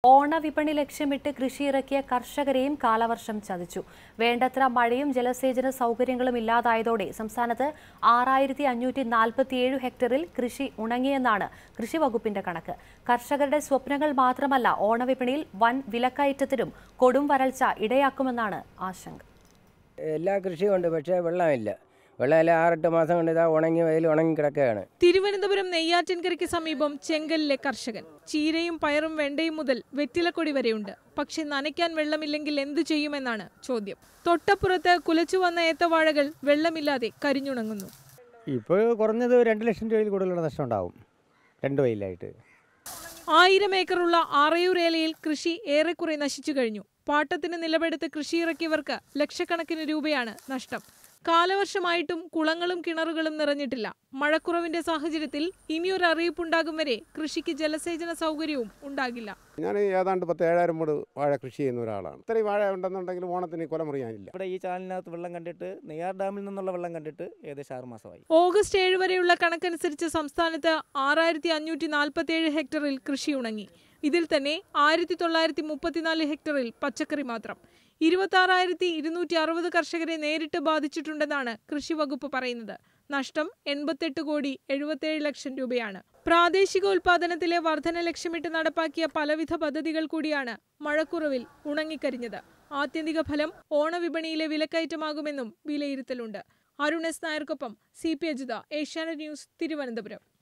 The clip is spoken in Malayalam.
ഓണവിപണി ലക്ഷ്യമിട്ട് കൃഷിയിറക്കിയ കർഷകരെയും കാലവർഷം ചതിച്ചു വേണ്ടത്ര മഴയും ജലസേചന സൗകര്യങ്ങളും ഇല്ലാതായതോടെ സംസ്ഥാനത്ത് ആറായിരത്തി അഞ്ഞൂറ്റി നാൽപ്പത്തിയേഴ് ഹെക്ടറിൽ കൃഷി ഉണങ്ങിയെന്നാണ് കൃഷി വകുപ്പിന്റെ കണക്ക് കർഷകരുടെ സ്വപ്നങ്ങൾ മാത്രമല്ല ഓണവിപണിയിൽ വൻ വിലക്കയറ്റത്തിനും കൊടും വരൾച്ച ഇടയാക്കുമെന്നാണ് ആശങ്ക എല്ലാ കൃഷിയും ഉണ്ട് പക്ഷേ വെള്ളമില്ല വെള്ളമില്ല ആറെട്ട് മാസം കൊണ്ട് ഇതാ ഉണങ്ങി വെയിൽ ഉണങ്ങി കിടക്കുകയാണ് തിരുവനന്തപുരം നെയ്യാറ്റിൻകരയ്ക്ക് സമീപം ചെങ്കലിലെ കർഷകൻ ചീരയും പയറും വെണ്ടയും മുതൽ വെറ്റിലക്കൊടി വരെയുണ്ട് പക്ഷെ നനയ്ക്കാൻ വെള്ളമില്ലെങ്കിൽ എന്തു ചെയ്യുമെന്നാണ് ചോദ്യം തൊട്ടപ്പുറത്ത് കുലച്ചു വന്ന ഏത്തവാഴകൾ വെള്ളമില്ലാതെ കരിഞ്ഞുണങ്ങുന്നു ഇപ്പോൾ കുറഞ്ഞത് രണ്ട് ലക്ഷം രൂപയിൽ കൂടുതലുള്ള നഷ്ടം ഉണ്ടാവും രണ്ട് വെയിലായിട്ട് ആയിരം ഏക്കറുള്ള ആറയൂർ ഏലയിൽ കൃഷി ഏറെക്കുറെ നശിച്ചു കഴിഞ്ഞു പാട്ടത്തിന് നിലപെടുത്ത് കൃഷിയിറക്കിയവർക്ക് ലക്ഷക്കണക്കിന് രൂപയാണ് നഷ്ടം കാലവർഷമായിട്ടും കുളങ്ങളും കിണറുകളും നിറഞ്ഞിട്ടില്ല മഴക്കുറവിന്റെ സാഹചര്യത്തിൽ ഇനിയൊരു അറിയിപ്പുണ്ടാകും വരെ കൃഷിക്ക് ജലസേചന സൗകര്യവും ഉണ്ടാകില്ല ഞാൻ ഏതാണ്ട് പത്ത് ഏഴായിരം മൂട് വാഴ കൃഷി ചെയ്യുന്ന ഒരാളാണ് ഇത്രയും വാഴ ഉണ്ടെന്നുണ്ടെങ്കിൽ ഓണത്തിന് കൊല മുറിയാനില്ല ഇവിടെ ഈ ചാലിനകത്ത് വെള്ളം കണ്ടിട്ട് നെയ്യാർ ഡാമിൽ നിന്നുള്ള വെള്ളം കണ്ടിട്ട് ഏകദേശം ആറ് മാസമായി ഓഗസ്റ്റ് ഏഴ് വരെയുള്ള കണക്കനുസരിച്ച് സംസ്ഥാനത്ത് ആറായിരത്തി അഞ്ഞൂറ്റി നാൽപ്പത്തിയേഴ് ഹെക്ടറിൽ കൃഷി ഉണങ്ങി ഇതിൽ തന്നെ ആയിരത്തി തൊള്ളായിരത്തി മുപ്പത്തിനാല് ഹെക്ടറിൽ പച്ചക്കറി മാത്രം ഇരുപത്തി ഇരുന്നൂറ്റി അറുപത് കർഷകരെ നേരിട്ട് ബാധിച്ചിട്ടുണ്ടെന്നാണ് കൃഷി വകുപ്പ് പറയുന്നത് നഷ്ടം എൺപത്തെട്ട് കോടി എഴുപത്തേഴ് ലക്ഷം രൂപയാണ് പ്രാദേശിക ഉൽപാദനത്തിലെ വർധന ലക്ഷ്യമിട്ട് നടപ്പാക്കിയ പലവിധ പദ്ധതികൾ കൂടിയാണ് മഴക്കുറവിൽ ഉണങ്ങിക്കരിഞ്ഞത് ആത്യന്തിക ഫലം ഓണവിപണിയിലെ വിലക്കയറ്റമാകുമെന്നും വിലയിരുത്തലുണ്ട് അരുൺ എസ് നായർക്കൊപ്പം C P Ajitha Asianet News Thiruvananthapuram